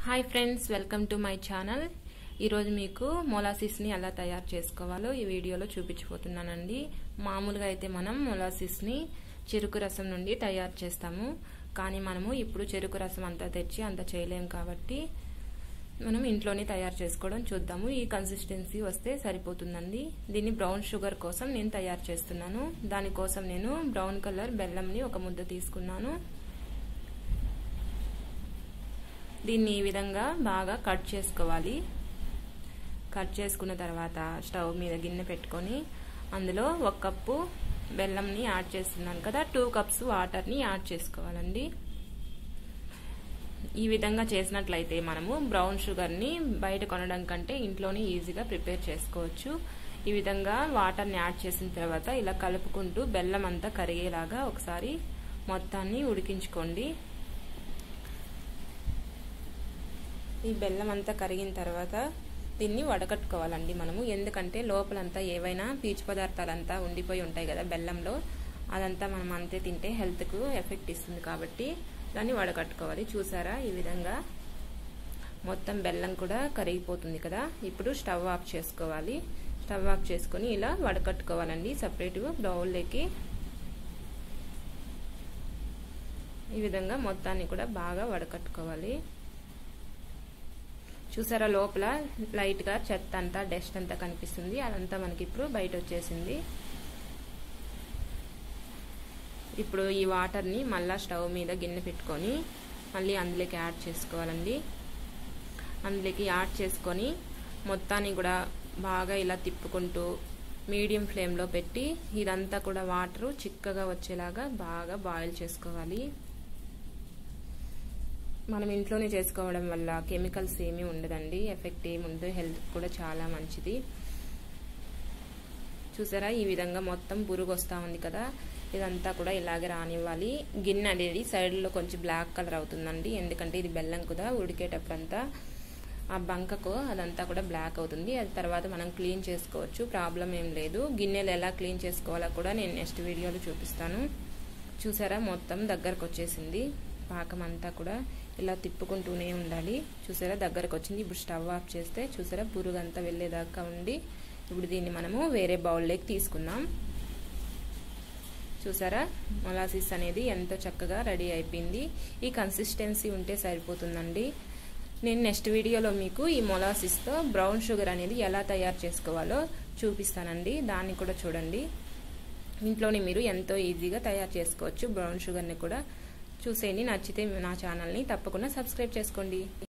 hi friends welcome to my channel ఈరోజు మీకు మొలాసిస్ని ఎలా తయారు చేసుకోవాలో ఈ వీడియోలో చూపించబోతున్నానండి మామూలుగా అయితే మనం మొలాసిస్ని చెరుకు రసం నుండి తయారు చేస్తాము కానీ మనము ఇప్పుడు చెరుకు రసం అంతా తెచ్చి అంత చేయలేం కాబట్టి మనం ఇంట్లోనే తయారు చేసుకోవడం చూద్దాము ఈ కన్సిస్టెన్సీ వస్తే సరిపోతుందండి దీన్ని బ్రౌన్ షుగర్ కోసం నేను తయారు చేస్తున్నాను దానికోసం నేను బ్రౌన్ కలర్ బెల్లంని ఒక ముద్ద తీసుకున్నాను దీన్ని ఈ విధంగా బాగా కట్ చేసుకోవాలి కట్ చేసుకున్న తర్వాత స్టవ్ మీద గిన్నె పెట్టుకొని అందులో ఒక కప్పు బెల్లంని యాడ్ చేస్తున్నాను కదా టూ కప్స్ వాటర్ని యాడ్ చేసుకోవాలండి ఈ విధంగా చేసినట్లయితే మనము బ్రౌన్ షుగర్ని బయట కొనడం కంటే ఇంట్లోనే ఈజీగా ప్రిపేర్ చేసుకోవచ్చు ఈ విధంగా వాటర్ని యాడ్ చేసిన తర్వాత ఇలా కలుపుకుంటూ బెల్లం అంతా కరిగేలాగా ఒకసారి మొత్తాన్ని ఉడికించుకోండి ఈ బెల్లం అంతా కరిగిన తర్వాత దీన్ని వడకట్టుకోవాలండి మనము ఎందుకంటే లోపలంతా ఏవైనా పీచు పదార్థాలంతా ఉండిపోయి ఉంటాయి కదా బెల్లంలో అదంతా మనం అంతే తింటే హెల్త్కు ఎఫెక్ట్ ఇస్తుంది కాబట్టి దాన్ని వడకట్టుకోవాలి చూసారా ఈ విధంగా మొత్తం బెల్లం కూడా కరిగిపోతుంది కదా ఇప్పుడు స్టవ్ ఆఫ్ చేసుకోవాలి స్టవ్ ఆఫ్ చేసుకొని ఇలా వడకట్టుకోవాలండి సపరేట్ బౌల్లోకి ఈ విధంగా మొత్తాన్ని కూడా బాగా వడకట్టుకోవాలి చూసారా లోపల లైట్గా చెత్త అంతా డస్ట్ అంతా కనిపిస్తుంది అదంతా మనకి ఇప్పుడు బయట వచ్చేసింది ఇప్పుడు ఈ వాటర్ని మళ్ళా స్టవ్ మీద గిన్నె పెట్టుకొని మళ్ళీ అందులోకి యాడ్ చేసుకోవాలండి అందులోకి యాడ్ చేసుకొని మొత్తాన్ని కూడా బాగా ఇలా తిప్పుకుంటూ మీడియం ఫ్లేమ్లో పెట్టి ఇదంతా కూడా వాటరు చిక్కగా వచ్చేలాగా బాగా బాయిల్ చేసుకోవాలి మనం ఇంట్లోనే చేసుకోవడం వల్ల కెమికల్స్ ఏమీ ఉండదండి ఎఫెక్ట్ ఏమి ఉండదు హెల్త్ కూడా చాలా మంచిది చూసారా ఈ విధంగా మొత్తం పురుగు వస్తూ ఉంది కదా ఇదంతా కూడా ఇలాగే రానివ్వాలి గిన్నె అనేది సైడ్లో కొంచెం బ్లాక్ కలర్ అవుతుందండి ఎందుకంటే ఇది బెల్లం కూడా ఉడికేటప్పుడంతా ఆ బంకకు అదంతా కూడా బ్లాక్ అవుతుంది అది తర్వాత మనం క్లీన్ చేసుకోవచ్చు ప్రాబ్లం ఏం లేదు గిన్నెలు ఎలా క్లీన్ చేసుకోవాలో కూడా నేను నెక్స్ట్ వీడియోలో చూపిస్తాను చూసారా మొత్తం దగ్గరకు వచ్చేసింది పాకం అంతా కూడా ఇలా తిప్పుకుంటూనే ఉండాలి చూసారా దగ్గరకు వచ్చింది ఇప్పుడు స్టవ్ ఆఫ్ చేస్తే చూసారా పురుగు అంతా వెళ్ళేదాకా ఉండి ఇప్పుడు దీన్ని మనము వేరే బౌల్లోకి తీసుకుందాం చూసారా మొలాసిస్ అనేది ఎంతో చక్కగా రెడీ అయిపోయింది ఈ కన్సిస్టెన్సీ ఉంటే సరిపోతుందండి నేను నెక్స్ట్ వీడియోలో మీకు ఈ మొలాసిస్తో బ్రౌన్ షుగర్ అనేది ఎలా తయారు చేసుకోవాలో చూపిస్తానండి దాన్ని కూడా చూడండి ఇంట్లోనే మీరు ఎంతో ఈజీగా తయారు చేసుకోవచ్చు బ్రౌన్ షుగర్ని కూడా చూసేయండి నచ్చితే నా ఛానల్ని తప్పకుండా సబ్స్క్రైబ్ చేసుకోండి